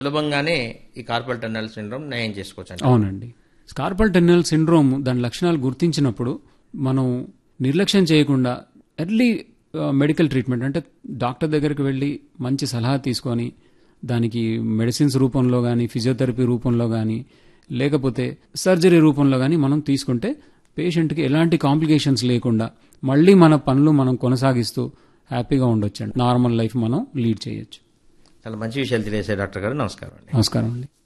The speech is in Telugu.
సులభంగానే ఈ కార్పల్ టన్నల్ సిండ్రోమ్ నయం చేసుకోవచ్చు అంట అవునండి స్కార్పల్ టెన్నల్ సిండ్రోమ్ దాని లక్షణాలు గుర్తించినప్పుడు మనం నిర్లక్ష్యం చేయకుండా ఎర్లీ మెడికల్ ట్రీట్మెంట్ అంటే డాక్టర్ దగ్గరికి వెళ్ళి మంచి సలహా తీసుకొని దానికి మెడిసిన్స్ రూపంలో కానీ ఫిజియోథెరపీ రూపంలో కానీ లేకపోతే సర్జరీ రూపంలో కానీ మనం తీసుకుంటే పేషెంట్కి ఎలాంటి కాంప్లికేషన్స్ లేకుండా మళ్ళీ మన పనులు మనం కొనసాగిస్తూ హ్యాపీగా ఉండొచ్చండి నార్మల్ లైఫ్ మనం లీడ్ చేయొచ్చు చాలా మంచి విషయాలు తెలియజేశారు డాక్టర్ గారు నమస్కారం అండి నమస్కారం అండి